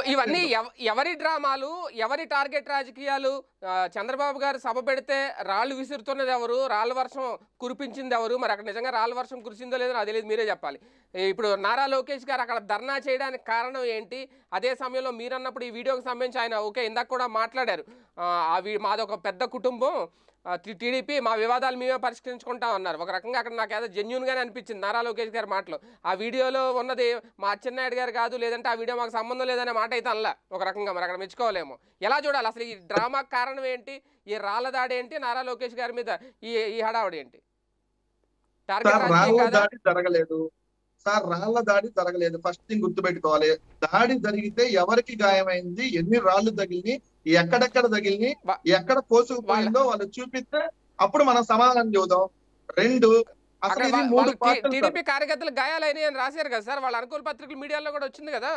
ఇవన్నీ ఎవ- ఎవరి డ్రామాలు ఎవరి టార్గెట్ రాజకీయాలు ఆ, చంద్రబాబు గారు సభ పెడితే రాళ్ళు విసురుతున్నది ఎవరు రాళ్ళ వర్షం కురిపించింది ఎవరు మరి అక్కడ నిజంగా రాళ్ళ వర్షం కురిసిందో లేదో నాకు తెలియదు మీరే చెప్పాలి ఈ ఇప్పుడు నారా లోకేష్ గారు అక్కడ ధర్నా చేయడానికి కారణం ఏంటి అదే సమయంలో మీరు అన్నప్పుడు ఈ వీడియోకి సంబంధించి ఆయన ఓకే ఇందాక కూడా మాట్లాడారు ఆ, ఆ వీ- మాది ఒక పెద్ద కుటుంబం ఆ, టి- టీడీపీ మా వివాదాలు మేమే పరిష్కరించుకుంటాం అన్నారు ఒక రకంగా అక్కడ నాకు ఏదో జెన్యున్గానే అనిపించింది నారా లోకేష్ గారి మాటలు ఆ వీడియోలో ఉన్నది మా అచ్చెన్నాయుడు గారు కాదు లేదంటే ఆ వీడియో మాకు సంబంధం లేదనే మాట అయితే అనలా ఒక రకంగా మరి అక్కడ మెచ్చుకోలేము ఎలా చూడాలి అసలు ఈ డ్రామాకి కారణం ఏంటి ఈ రాళ్ళ దాడి ఏంటి నారా లోకేష్ గారి మీద ఈ ఈ హడావుడి ఏంటి టార్గెట్ సార్ రాజకీయం రాళ్ళ కాదా దాడి జరగలేదు సార్ రాళ్ళ దాడి జరగలేదు ఫస్ట్ థింగ్ గుర్తుపెట్టుకోవాలి దాడి జరిగితే ఎవరికి గాయమైంది ఎన్ని రాళ్ళు తగిలిని ఎక్కడెక్కడ తగిలిని వా- ఎక్కడ కోసుకుపోయిందో వాళ్ళు చూపిస్తే అప్పుడు మనం సమాధానం చూద్దాం రెండు అసలు అక్కడ ఇది వా- మూడు వాళ్ళు టీ- పార్టీలు సార్. టీడీపీ కార్యకర్తలు గాయాలైనవి అని రాశారు కదా సార్ వాళ్ళ అనుకూల పత్రికలు మీడియాలో కూడా వచ్చింది కదా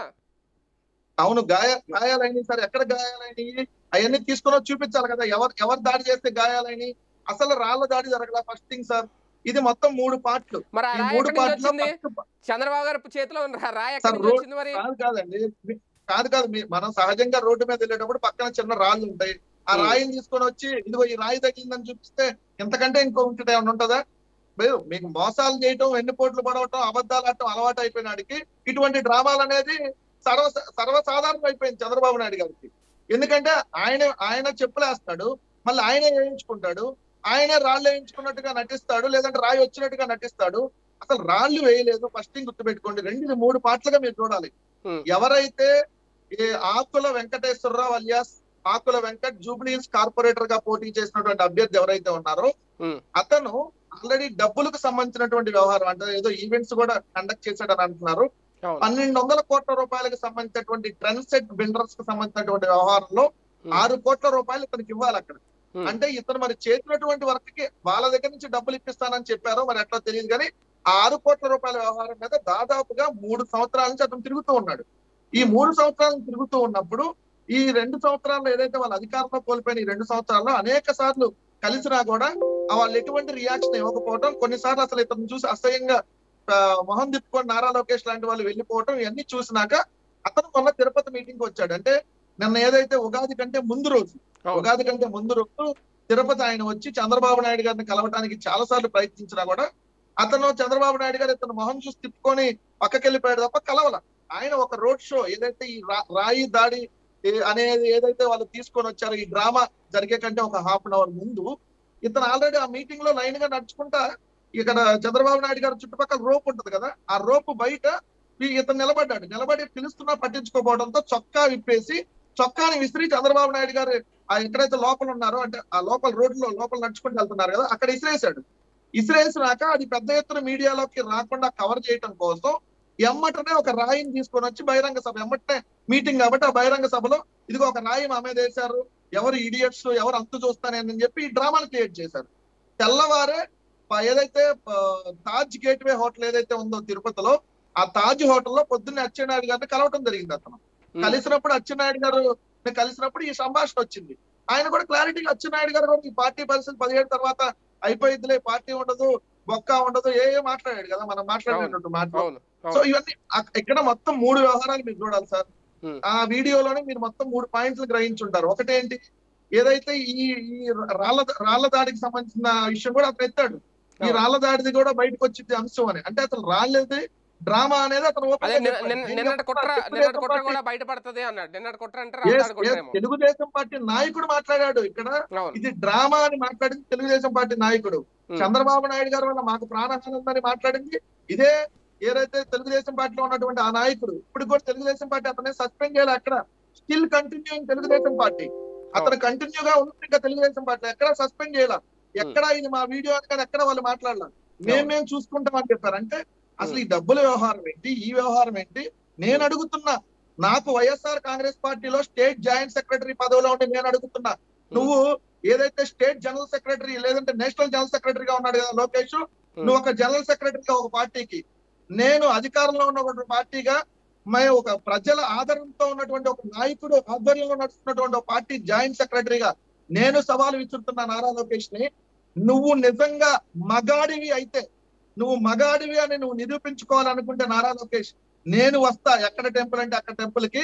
అవును గాయ గాయాలైనవి సార్ ఎక్కడ గాయాలైనవి అవన్నీ తీసుకొని వచ్చి చూపించాలి కదా ఎవరు ఎవరు దాడి చేస్తే గాయాలైనవి అసలు రాళ్ళ దాడి జరగల ఫస్ట్ థింగ్ సార్ ఇది మొత్తం మూడు పార్ట్లు మరి ఆ ఈ రాయి మూడు ఎక్కడి నుంచి పార్ట్లో వచ్చింది ఫస్ట్ చంద్రబాబు గారి చేతిలో ఉన్న రా- రాయి సార్, ఎక్కడి నుంచి రోడ్- వచ్చింది మరి కాదు కాదండి మీ- కాదు కాదు మీ- మనం సహజంగా రోడ్డు మీద వెళ్ళేటప్పుడు పక్కన చిన్న రాళ్ళు ఉంటాయి ఆ Hmm. రాయిని తీసుకొని వచ్చి ఇదిగో ఈ రాయి తగిలిందని చూపిస్తే ఎంతకంటే ఇంకో ఉంటుంది ఏమైనా ఉంటుందా మీరు మీకు మోసాలు చేయటం వెన్నుపోట్లు పడవటం అబద్ధాలు ఆడటం అలవాటు అయిపోయినాడికి ఇటువంటి డ్రామాలు అనేది సర్వ సర్వసాధారణం అయిపోయింది చంద్రబాబు నాయుడు గారికి ఎందుకంటే ఆయన ఆయన చెప్పులేస్తాడు మళ్ళీ ఆయనే వేయించుకుంటాడు ఆయనే రాళ్ళు వేయించుకున్నట్టుగా నటిస్తాడు లేదంటే రాయి వచ్చినట్టుగా నటిస్తాడు అసలు రాళ్ళు వేయలేదు ఫస్ట్ థింగ్ గుర్తుపెట్టుకోండి రెండు ఇది మూడు పార్ట్లుగా మీరు చూడాలి Hmm. ఎవరైతే ఈ ఆకుల వెంకటేశ్వరరావు అలియాస్ ఆకుల వెంకట్ జూబ్లీస్ కార్పొరేటర్ గా పోటీ చేసినటువంటి అభ్యర్థి ఎవరైతే ఉన్నారో Hmm. అతను ఆల్రెడీ డబ్బులకు సంబంధించినటువంటి వ్యవహారం అంటే ఏదో ఈవెంట్స్ కూడా కండక్ట్ చేశాడని అంటున్నారు అవును పన్నెండు వందల కోట్ల రూపాయలకు సంబంధించినటువంటి ట్రెండ్ సెట్ బిల్డర్స్ కు సంబంధించినటువంటి వ్యవహారంలో Hmm. ఆరు కోట్ల రూపాయలు ఇతనికి ఇవ్వాలి అక్కడ Hmm. అంటే ఇతను మరి చేసినటువంటి వర్క్ కి వాళ్ళ దగ్గర నుంచి డబ్బులు ఇప్పిస్తానని చెప్పారో మరి ఎట్లా తెలియదు కానీ ఆ ఆరు కోట్ల రూపాయల వ్యవహారం మీద దాదాపుగా మూడు సంవత్సరాల నుంచి అతను తిరుగుతూ ఉన్నాడు ఈ మూడు సంవత్సరాలు తిరుగుతూ ఉన్నప్పుడు ఈ రెండు సంవత్సరాల్లో ఏదైతే వాళ్ళ అధికారంలో కోల్పోయిన ఈ రెండు సంవత్సరాల్లో అనేక సార్లు కలిసినా కూడా ఆ వాళ్ళు ఎటువంటి రియాక్షన్ ఇవ్వకపోవడం కొన్నిసార్లు అసలు ఇతను చూసి అసహ్యంగా ఆ, మొహం తిప్పుకొని నారా లోకేష్ లాంటి వాళ్ళు వెళ్ళిపోవటం ఇవన్నీ చూసినాక అతను మొన్న తిరుపతి మీటింగ్ వచ్చాడు అంటే నిన్న ఏదైతే ఉగాది కంటే ముందు రోజు అవును. ఉగాది కంటే ముందు రోజు తిరుపతి ఆయన వచ్చి చంద్రబాబు నాయుడు గారిని కలవడానికి చాలా సార్లు ప్రయత్నించినా కూడా అతను చంద్రబాబు నాయుడు గారు ఇతను మొహం చూసి తిప్పుకొని పక్కకి వెళ్ళిపోయాడు తప్ప కలవల ఆయన ఒక రోడ్ షో ఏదైతే ఈ రా- రాయి దాడి ఏ- అనేది ఏదైతే వాళ్ళు తీసుకొని వచ్చారో ఈ డ్రామా జరిగే కంటే ఒక హాఫ్ అన్ అవర్ ముందు ఇతను ఆల్రెడీ ఆ మీటింగ్ లో లైన్ గా నడుచుకుంటా ఇక్కడ చంద్రబాబు నాయుడు గారి చుట్టుపక్కల రోప్ ఉంటది కదా ఆ రోప్ బయట ఈ- ఇతను నిలబడ్డాడు నిలబడి పిలుస్తున్నా పట్టించుకోపోవడంతో చొక్కా విప్పేసి చొక్కాని విసిరి చంద్రబాబు నాయుడు గారు ఆ ఎక్కడైతే లోపల ఉన్నారో అంటే ఆ లోపల రోడ్లో లోపల నడుచుకుంటూ వెళ్తున్నారు కదా అక్కడ ఇసిరేశాడు ఇసిరేసినాక అది పెద్ద ఎత్తున మీడియాలోకి రాకుండా కవర్ చేయటం కోసం ఎమ్మటనే ఒక రాయిని తీసుకొని వచ్చి బహిరంగ సభ ఎమ్మటనే మీటింగ్ కాబట్టి ఆ బహిరంగ సభలో ఇదిగో ఒక రాయి మా మీద వేశారు ఎవరు ఇడియట్స్ ఎవరు అంతు చూస్తానని చెప్పి ఈ డ్రామాని క్రియేట్ చేశారు తెల్లవారే ప- ఏదైతే ఆ, తాజ్ గేట్ వే హోటల్ ఏదైతే ఉందో తిరుపతిలో ఆ తాజ్ హోటల్లో పొద్దున్నే అచ్చెన్నాయుడు గారిని కలవటం జరిగింది అతను Hmm. కలిసినప్పుడు అచ్చెన్నాయుడు గారు కలిసినప్పుడు ఈ సంభాషణ వచ్చింది ఆయన కూడా క్లారిటీగా అచ్చెన్నాయుడు గారు కూడా ఈ పార్టీ పరిస్థితి పదిహేడు తర్వాత అయిపోయిందిలే పార్టీ ఉండదు బొక్క ఉండదు ఏ ఏ మాట్లాడాడు కదా మనం మాట్లాడినట్టు మాట్లాడు అవును సో అవును ఇవన్నీ అక్- ఇక్కడ మొత్తం మూడు వ్యవహారాలు మీరు చూడాలి సార్ Hmm. ఆ వీడియోలోనే మీరు మొత్తం మూడు పాయింట్లు గ్రహించుంటారు ఒకటేంటి ఏదైతే ఈ ఈ రాళ్ళ రాళ్ల దాడికి సంబంధించిన విషయం కూడా అతను ఎత్తాడు ఈ అవును. రాళ్ల దాడిది కూడా బయటకు వచ్చింది అంశం అని అంటే అతను రాళ్ళది డ్రామా అనేది అతను open అదే గా నిన్న- చెప్పాడు. నిన్న- నేను నిన్నటి కుట్ర చెప్తున్నా, నిన్నటి తెలుగుదేశం కుట్ర పార్టీ- కూడా బయటపడుతుంది అన్నాడు నిన్నటి కుట్ర అంటే Yes, రాజధాని yes, కుట్రేమో తెలుగుదేశం పార్టీ నాయకుడు మాట్లాడాడు ఇక్కడ అవును ఇది డ్రామా అని మాట్లాడింది తెలుగుదేశం పార్టీ నాయకుడు Hmm. చంద్రబాబు నాయుడు గారు వల్ల మాకు ప్రాణహాని ఉందని మాట్లాడింది ఇదే ఏదైతే తెలుగుదేశం పార్టీలో ఉన్నటువంటి ఆ నాయకుడు ఇప్పుడు కూడా తెలుగుదేశం పార్టీ అతనే సస్పెండ్ చేయాలి అక్కడ స్టిల్ కంటిన్యూయింగ్ తెలుగుదేశం పార్టీ అతను కంటిన్యూ గా ఉంది ఇంకా తెలుగుదేశం పార్టీ ఎక్కడ సస్పెండ్ చేయాల ఎక్కడ ఇది మా వీడియో అని కానీ ఎక్కడ వాళ్ళు మాట్లాడాల మేము మేము చూసుకుంటాం అని చెప్పారు అంటే అసలు ఈ డబ్బుల వ్యవహారం ఏంటి ఈ వ్యవహారం ఏంటి నేను అడుగుతున్నా నాకు వైఎస్ఆర్ కాంగ్రెస్ పార్టీలో స్టేట్ జాయింట్ సెక్రటరీ పదవిలో ఉండి నేను అడుగుతున్నా నువ్వు ఏదైతే స్టేట్ జనరల్ సెక్రటరీ లేదంటే నేషనల్ జనరల్ సెక్రటరీగా ఉన్నాడు కదా లోకేష్ నువ్వు ఒక జనరల్ సెక్రటరీగా ఒక పార్టీకి నేను అధికారంలో ఉన్న ఒక పార్టీగా మేము ఒక ప్రజల ఆదరణతో ఉన్నటువంటి ఒక నాయకుడు ఆధ్వర్యంలో నడుస్తున్నటువంటి ఒక పార్టీ జాయింట్ సెక్రటరీగా నేను సవాలు విసురుతున్న నారా లోకేష్ ని నువ్వు నిజంగా మగాడివి అయితే నువ్వు మగాడివి అని నువ్వు నిరూపించుకోవాలనుకుంటే నారా లోకేష్ నేను వస్తా ఎక్కడ టెంపుల్ అంటే అక్కడ టెంపుల్ కి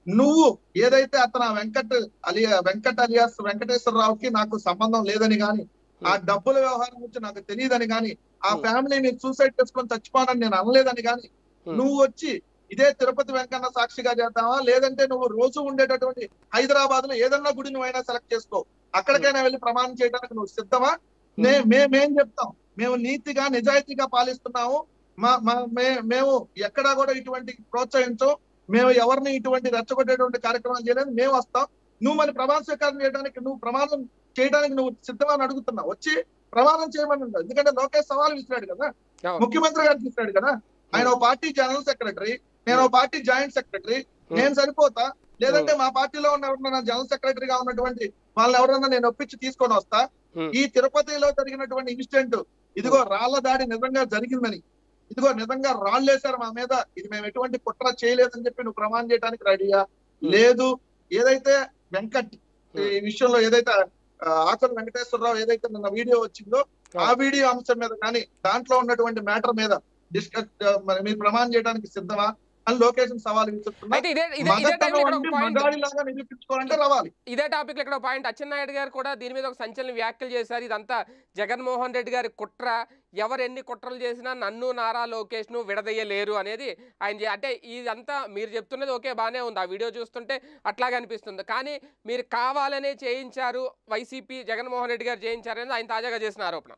నువ్వు ఏదైతే అతను ఆ వెంకట్ అలియా వెంకట్ అలియాస్ వెంకటేశ్వరరావుకి నాకు సంబంధం లేదని గాని ఆ డబ్బుల వ్యవహారం గురించి నాకు తెలియదని గాని ఆ Hmm. ఫ్యామిలీ మీరు సూసైడ్ చేసుకొని చచ్చిపోనని నేను అనలేదని గాని Hmm. నువ్వు వచ్చి ఇదే తిరుపతి వెంకన్న సాక్షిగా చేద్దామా లేదంటే నువ్వు రోజు ఉండేటటువంటి హైదరాబాద్ లో ఏదన్నా గుడి నువ్వైనా సెలెక్ట్ చేసుకో అక్కడికైనా వెళ్ళి ప్రమాణం చేయడానికి నువ్వు సిద్ధమా నే మే- మేం చెప్తాం మేము నీతిగా నిజాయితీగా పాలిస్తున్నాము మా మా మే- మేము ఎక్కడా కూడా ఇటువంటి ప్రోత్సహించం మేము ఎవరిని ఇటువంటి రెచ్చగొట్టేటువంటి కార్యక్రమాలు చేయలేదు మేము వస్తాం నువ్వు మరి ప్రమాణ స్వీకారం చేయడానికి నువ్వు ప్రమాణం చేయడానికి నువ్వు సిద్ధమని అడుగుతున్నావు వచ్చి ప్రమాణం చేయమని ఉండదు. ఎందుకంటే లోకేష్ సవాల్ విసిరాడు కదా అవును. ముఖ్యమంత్రి గారికి ఇస్తాడు కదా ఆయన ఒక పార్టీ జనరల్ సెక్రటరీ నేను ఒక పార్టీ జాయింట్ సెక్రటరీ నేను సరిపోతా లేదంటే మా పార్టీలో ఉన్న ఎవరన్నా జనరల్ సెక్రటరీగా ఉన్నటువంటి వాళ్ళని ఎవరన్నా నేను ఒప్పించి తీసుకొని వస్తా Hmm. ఈ తిరుపతిలో జరిగినటువంటి ఇన్సిడెంట్ ఇదిగో రాళ్ల దాడి నిజంగా జరిగిందని ఇదిగో నిజంగా రాళ్ళు వేశారు మా మీద ఇది మేము ఎటువంటి కుట్ర చేయలేదని చెప్పి నువ్వు ప్రమాణం చేయడానికి రెడీయా లేదు ఏదైతే వెంకట్ ఈ విషయంలో ఏదైతే ఆ, ఆకుల వెంకటేశ్వరరావు ఏదైతే నిన్న వీడియో వచ్చిందో ఆ వీడియో అంశం మీద కానీ దాంట్లో ఉన్నటువంటి మ్యాటర్ మీద డిస్కస్ మరి మీరు ప్రమాణం చేయడానికి సిద్ధమా అని లొకేషన్ సవాల్ విసురుతున్నా అయితే ఇదే ఇదే ఇదే టైంలో ఇక్కడ ఒక పాయింట్ మగాడిలాగా నిరూపించుకోవాలంటే రావాలి ఇదే టాపిక్ ఇక్కడ ఒక పాయింట్ అచ్చెన్నాయుడు గారు కూడా దీని మీద ఒక సంచలన వ్యాఖ్యలు చేశారు ఇదంతా జగన్మోహన్ రెడ్డి గారి కుట్ర ఎవరు ఎన్ని కుట్రలు చేసినా నన్ను నారా లోకేష్ ను విడదయ్యలేరు అనేది ఆయన చే- అంటే ఇదంతా మీరు చెప్తున్నది ఓకే బాగానే ఉంది ఆ వీడియో చూస్తుంటే అట్లాగే అనిపిస్తుంది కానీ మీరు కావాలనే చేయించారు వైసీపీ జగన్మోహన్ రెడ్డి గారు చేయించారు అనేది ఆయన తాజాగా చేసిన ఆరోపణ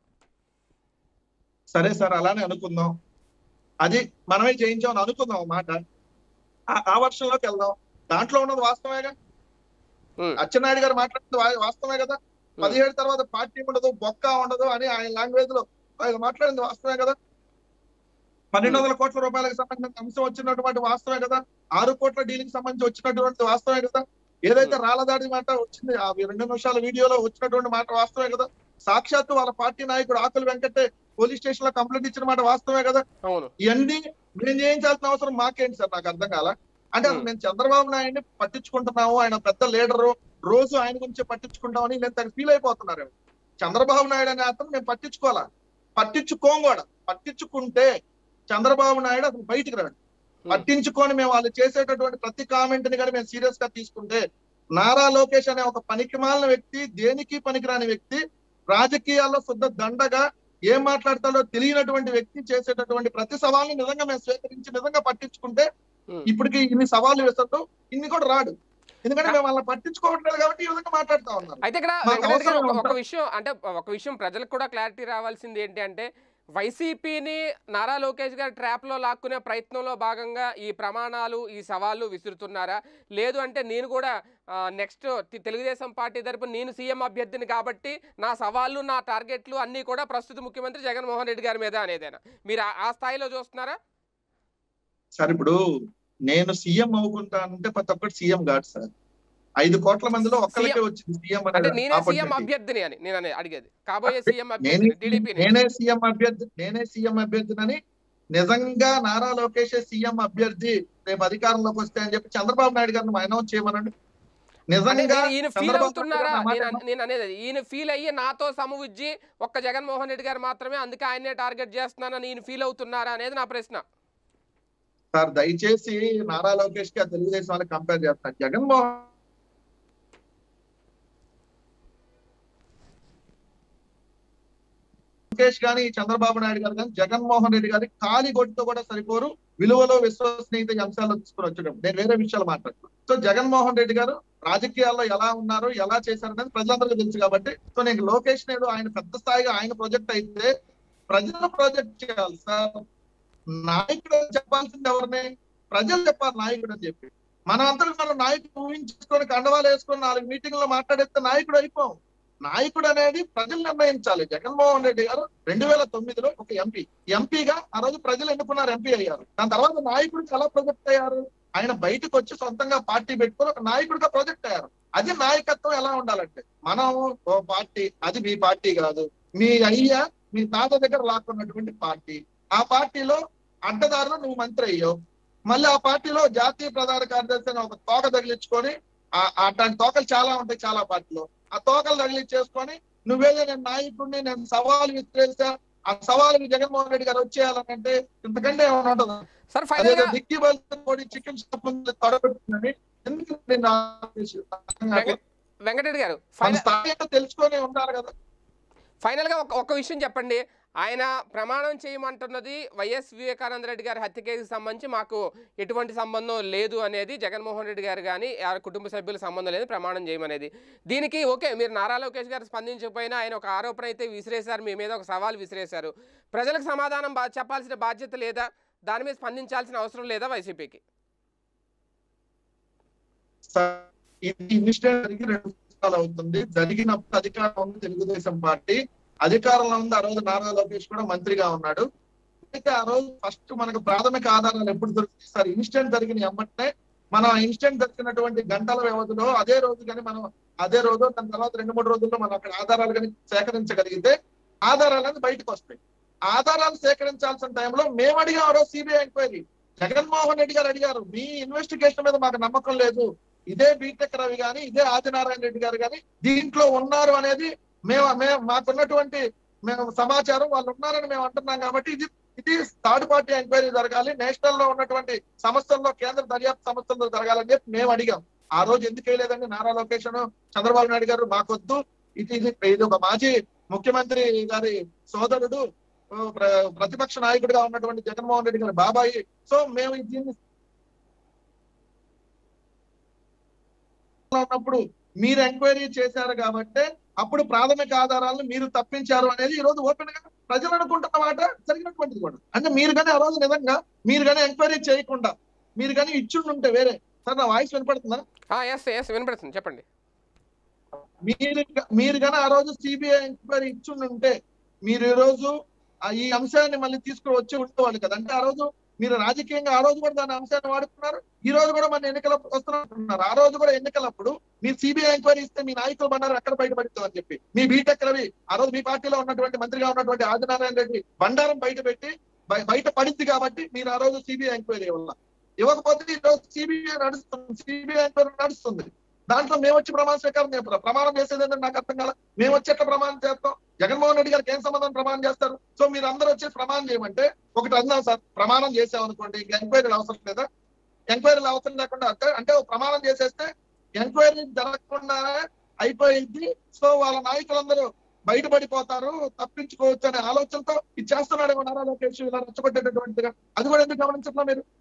సరే సార్ అలానే అనుకుందాం అది మనమే చేయించామని అనుకుందాం ఆ మాట ఆ- ఆ వర్షంలోకి వెళ్దాం దాంట్లో ఉన్నది వాస్తవేగా ఉమ్, అచ్చెన్నాయుడు గారు మాట్లాడింది వా- వాస్తవమే కదా పదిహేడు తర్వాత పార్టీ ఉండదు బొక్క ఉండదు అని ఆయన లాంగ్వేజ్ లో ఆయన మాట్లాడింది వాస్తవమే కదా పన్నెండు వందల కోట్ల రూపాయలకు సంబంధించిన అంశం వచ్చినటువంటి వాస్తవమే కదా ఆరు కోట్ల డీలింగ్ సంబంధించి వచ్చినటువంటి వాస్తవమే కదా ఏదైతే రాళ్ళదాడి మాట వచ్చింది ఆ రెండు నిమిషాల వీడియోలో వచ్చినటువంటి మాట వాస్తవమే కదా సాక్షాత్తు వాళ్ళ పార్టీ నాయకుడు ఆకులు వెంకటే పోలీస్ స్టేషన్ లో కంప్లైంట్ ఇచ్చిన మాట వాస్తవమే కదా అవును ఇవన్నీ మేము చేయించాల్సిన అవసరం మాకేంటి సార్ నాకు అర్థం కాల అంటే అసలు Hmm. నేను చంద్రబాబు నాయుడిని పట్టించుకుంటున్నాము ఆయన పెద్ద లీడరు రోజు ఆయన గురించి పట్టించుకుంటామని నేను తనకి ఫీల్ అయిపోతున్నారు చంద్రబాబు నాయుడు అనే అతను మేము పట్టించుకోవాలా పట్టించుకోం కూడా పట్టించుకుంటే చంద్రబాబు నాయుడు అసలు బయటికి రాడు పట్టించుకొని మేము వాళ్ళు చేసేటటువంటి ప్రతి కామెంట్ ని కానీ మేము సీరియస్ గా తీసుకుంటే నారా లోకేష్ అనే ఒక పనికిమాలిన వ్యక్తి దేనికి పనికిరాని వ్యక్తి రాజకీయాల్లో శుద్ధ దండగా ఏం మాట్లాడతాడో తెలియనటువంటి వ్యక్తి చేసేటటువంటి ప్రతి సవాల్ని నిజంగా మేము స్వీకరించి నిజంగా పట్టించుకుంటే ఉమ్. ఇప్పటికి ఇన్ని సవాళ్ళు వేస్తాడు ఇన్ని కూడా రాడు ఎందుకంటే మేము వాళ్ళని పట్టించుకోవట్లేదు కాబట్టి ఈ విధంగా మాట్లాడుతా ఉన్నారు అయితే ఇక్కడ మాకు వెంకటరెడ్డి గారు అవసరం ఒక- ఒక ఉందా? విషయం అంటే ఒక విషయం ప్రజలకు కూడా క్లారిటీ రావాల్సింది ఏంటి అంటే వైసీపీని నారా లోకేష్ గారి ట్రాప్లో లాక్కునే ప్రయత్నంలో భాగంగా ఈ ప్రమాణాలు ఈ సవాళ్ళు విసురుతున్నారా లేదు అంటే నేను కూడా నెక్స్ట్ తెలుగుదేశం పార్టీ తరపున నేను సీఎం అభ్యర్థిని కాబట్టి నా సవాళ్ళు నా టార్గెట్లు అన్నీ కూడా ప్రస్తుత ముఖ్యమంత్రి జగన్మోహన్ రెడ్డి గారి మీద అనేదేనా మీరు ఆ- ఆ స్థాయిలో చూస్తున్నారా సార్ ఇప్పుడు నేను సీఎం అవ్వకుంటానంటే ప్రతి ఒక్కటి సీఎం కాదు సార్ ఐదు కోట్ల మందిలో ఒక్కరికే వచ్చింది సీఎం అంటే అనే నేనే సీఎం opportunity. అభ్యర్థిని అని నేను అనేది అడిగేది కాబోయే సీఎం నేనే అభ్యర్థిని టీడీపీ నేనే సీఎం అభ్యర్థి నేనే సీఎం అభ్యర్థినని నిజంగా నారా లోకేష్ సీఎం అభ్యర్థి రేపు అధికారంలోకి వస్తే అని చెప్పి చంద్రబాబు నాయుడు గారిని అనౌన్స్ చేయమనండి అంటే నిజంగా నేను ఈయన ఫీల్ చంద్రబాబు అవుతున్నారా నాయుడు గారు నేను నా అన్- నేను అనేది అది. ఈయన ఫీల్ అయ్యి నాతో సమవుజ్జి ఒక్క జగన్మోహన్ రెడ్డి గారు మాత్రమే అందుకే ఆయన్నే టార్గెట్ చేస్తున్నానని ఈయన ఫీల్ అవుతున్నారా అనేది నా ప్రశ్న సార్ దయచేసి నారా లోకేష్ కి ఆ తెలుగుదేశం వాళ్ళకి కంపేర్ చేస్తాను జగన్మోహన్ లోకేష్ గాని చంద్రబాబు నాయుడు గారు కానీ జగన్మోహన్ రెడ్డి గారి కాలి గొడ్డుతో కూడా సరిపోరు విలువలో విశ్వసనీయత ఈ అంశాలు తీసుకుని వచ్చడం నేను వేరే విషయాలు మాట్లాడుతున్నాను సో జగన్మోహన్ రెడ్డి గారు రాజకీయాల్లో ఎలా ఉన్నారు ఎలా చేశారు అనేది ప్రజలందరికీ తెలుసు కాబట్టి సో నేను లోకేష్ నేడు ఆయన పెద్ద స్థాయిగా ఆయన ప్రాజెక్ట్ అయితే ప్రజలు ప్రాజెక్ట్ చేయాలి సార్ నాయకుడు అని చెప్పాల్సింది ఎవరిని ప్రజలు చెప్పాలి నాయకుడు అని చెప్పి మనం అంతా మనం నాయకుడు ఊహించుకొని కండవాలు వేసుకొని నాలుగు మీటింగ్ లో మాట్లాడేస్తే నాయకుడు అయిపోం నాయకుడు అనేది ప్రజలు నిర్ణయించాలి జగన్మోహన్ రెడ్డి గారు రెండు వేల తొమ్మిదిలో ఒక ఎంపీ ఎంపీగా ఆ రోజు ప్రజలు ఎన్నుకున్నారు ఎంపీ అయ్యారు దాని తర్వాత నాయకుడికి ఎలా ప్రొజెక్ట్ అయ్యారు ఆయన బయటకు వచ్చి సొంతంగా పార్టీ పెట్టుకొని ఒక నాయకుడిగా ప్రొజెక్ట్ అయ్యారు అది నాయకత్వం ఎలా ఉండాలంటే మనం ఓ పార్టీ అది మీ పార్టీ కాదు మీ అయ్య మీ తాత దగ్గర లాక్కున్నటువంటి పార్టీ ఆ పార్టీలో అడ్డదారులు నువ్వు మంత్రి అయ్యావు మళ్ళీ ఆ పార్టీలో జాతీయ ప్రధాన కార్యదర్శి అని ఒక తోక తగిలించుకొని ఆ- అట్లాంటి తోకలు చాలా ఉంటాయి చాలా పార్టీలో ఆ తోకలు తగిలించేసుకొని నువ్వేదో నేను నాయకుడిని నేను సవాలు విసిరేసా ఆ సవాలుకి జగన్మోహన్ రెడ్డి గారు వచ్చేయాలనంటే ఇంతకంటే ఏమైనా ఉంటుందా సార్ అదే ఫైనల్ గా దిక్కి బలి చికెన్ షాప్ ముందు తొడగొట్టిందని ఎందుకంటే నా అర్థం కాదు. వెంకట- వెంకటరెడ్డి గారు మన ఫైనల్ స్థాయి ఏంటో తెలుసుకొని ఉండాలి కదా ఫైనల్ గా ఒక ఒక విషయం చెప్పండి ఆయన ప్రమాణం చేయమంటున్నది వైఎస్ వివేకానంద రెడ్డి గారి హత్య కేసుకు సంబంధించి మాకు ఎటువంటి సంబంధం లేదు అనేది జగన్మోహన్ రెడ్డి గారు కానీ ఆ కుటుంబ సభ్యుల సంబంధం లేదు ప్రమాణం చేయమనేది దీనికి ఓకే మీరు నారా లోకేష్ గారు స్పందించకపోయినా ఆయన ఒక ఆరోపణ అయితే విసిరేశారు మీ మీద ఒక సవాల్ విసిరేశారు ప్రజలకు సమాధానం బా చెప్పాల్సిన బాధ్యత లేదా దాని మీద స్పందించాల్సిన అవసరం లేదా వైసీపీకి సార్, ఇది ఇన్సిడెంట్ జరిగి రెండు సంవత్సరాలు అవుతుంది జరిగినప్పుడు అధికారం ఉంది తెలుగుదేశం పార్టీ అధికారంలో ఉంది ఆ రోజు నారా లోకేష్ కూడా మంత్రిగా ఉన్నాడు అయితే ఆ రోజు ఫస్ట్ మనకు ప్రాథమిక ఆధారాలు ఎప్పుడు దొరుకుతాయి సార్ ఇన్సిడెంట్ జరిగిన వెంబటనే మనం ఇన్సిడెంట్ జరిగినటువంటి గంటల వ్యవధిలో అదే రోజు కానీ మనం అదే రోజు దాని తర్వాత రెండు మూడు రోజుల్లో మనం అక్కడ ఆధారాలు కానీ సేకరించగలిగితే ఆధారాలు అనేది బయటకు వస్తాయి ఆధారాలు సేకరించాల్సిన టైంలో మేము అడిగాం ఆ రోజు సిబిఐ ఎంక్వైరీ జగన్మోహన్ రెడ్డి గారు అడిగారు మీ ఇన్వెస్టిగేషన్ మీద మాకు నమ్మకం లేదు ఇదే బీటెక్ రవి గాని ఇదే ఆదినారాయణ రెడ్డి గారు గాని దీంట్లో ఉన్నారు అనేది మేము మేము మాకున్నటువంటి మేము సమాచారం వాళ్ళు ఉన్నారని మేము అంటున్నాం కాబట్టి ఇది ఇది థర్డ్ పార్టీ ఎంక్వైరీ జరగాలి నేషనల్ లో ఉన్నటువంటి సంస్థల్లో కేంద్ర దర్యాప్తు సంస్థల్లో జరగాలని చెప్పి మేము అడిగాం ఆ రోజు ఎందుకు వేయలేదండి నారా లోకేష్ చంద్రబాబు నాయుడు గారు మాకొద్దు ఇది ఇది ఇది ఒక మాజీ ముఖ్యమంత్రి గారి సోదరుడు ఓ, ప్ర- ప్రతిపక్ష నాయకుడిగా ఉన్నటువంటి జగన్మోహన్ రెడ్డి గారి బాబాయి సో మేము దీన్ని ఉన్నప్పుడు మీరు ఎంక్వైరీ చేశారు కాబట్టి అప్పుడు ప్రాథమిక ఆధారాలను మీరు తప్పించారు అనేది ఈ రోజు ఓపెన్ గా ప్రజలు అనుకుంటున్న మాట జరిగినటువంటిది కూడా అంటే మీరు కానీ ఆ రోజు నిజంగా మీరు కానీ ఎంక్వైరీ చేయకుండా మీరు కానీ ఇచ్చుండుంటే వేరే సార్ నా వాయిస్ వినపడుతుందా ఎస్ ఎస్ వినపడుతుంది చెప్పండి మీరు మీరు కానీ ఆ రోజు సిబిఐ ఎంక్వైరీ ఇచ్చుండుంటే మీరు ఈ రోజు ఆ ఈ అంశాన్ని మళ్ళీ తీసుకుని వచ్చి ఉండేవాళ్ళు కదా అంటే ఆ రోజు మీరు రాజకీయంగా ఆ రోజు కూడా దాని అంశాన్ని వాడుతున్నారు ఈ రోజు కూడా మన ఎన్నికల వస్తున్నారు ఆ రోజు కూడా ఎన్నికలప్పుడు మీరు సిబిఐ ఎంక్వైరీ ఇస్తే మీ నాయకులు బండారు ఎక్కడ బయటపడుతుంది అని చెప్పి మీ బీటెక్ రవి ఆ రోజు మీ పార్టీలో ఉన్నటువంటి మంత్రిగా ఉన్నటువంటి ఆదినారాయణ రెడ్డి బండారం బయట పెట్టి బయ- బయట పడింది కాబట్టి మీరు ఆ రోజు సిబిఐ ఎంక్వైరీ వల్ల ఇవ్వకపోతే ఈ రోజు సిబిఐ నడుస్తుంది సిబిఐ ఎంక్వైరీ నడుస్తుంది దాంట్లో మేము వచ్చి ప్రమాణ స్వీకారం చేస్తాం ప్రమాణం చేసేది ఏంటంటే నాకు అర్థం కాల మేము వచ్చి ఎట్లా ప్రమాణం చేస్తాం జగన్మోహన్ రెడ్డి గారికి ఏం సంబంధం ప్రమాణం చేస్తారు సో మీరు అందరూ వచ్చి ప్రమాణం చేయమంటే ఒకటి అందాం సార్ ప్రమాణం చేసామనుకోండి ఇంకా ఎంక్వైరీలు అవసరం లేదా ఎంక్వైరీలు అవసరం లేకుండా అంటే అంటే ఒక ప్రమాణం చేసేస్తే ఎంక్వైరీ జరగకుండానే అయిపోయింది సో వాళ్ళ నాయకులందరూ బయటపడిపోతారు తప్పించుకోవచ్చు అనే ఆలోచనతో ఇది చేస్తున్నాడు నారా లోకేష్ ఇలా రెచ్చగొట్టేటటువంటిదిగా అది కూడా ఎందుకు గమనించట్లా మీరు